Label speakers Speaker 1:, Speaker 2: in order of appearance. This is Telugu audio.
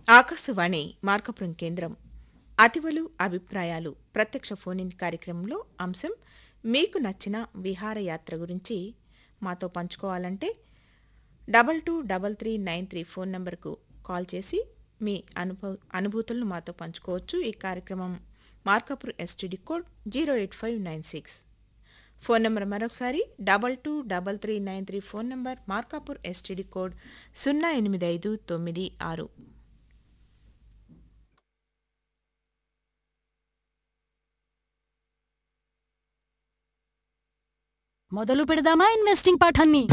Speaker 1: ఆకాశవాణి మార్కపురం కేంద్రం అతివలు అభిప్రాయాలు ప్రత్యక్ష ఫోన్ ఇన్ కార్యక్రమంలో అంశం మీకు నచ్చిన విహారయాత్ర గురించి మాతో పంచుకోవాలంటే double two double three nine three phone నంబర్కు కాల్ చేసి మీ అనుభవ అనుభూతులను మాతో పంచుకోవచ్చు ఈ కార్యక్రమం Markapur STD code zero eight five nine six phone number మరొకసారి double two double three nine three phone number Markapur STD code సున్నా ఎనిమిది ఐదు తొమ్మిది ఆరు
Speaker 2: మొదలు పెడదామా ఇన్వెస్టింగ్ పాఠాన్ని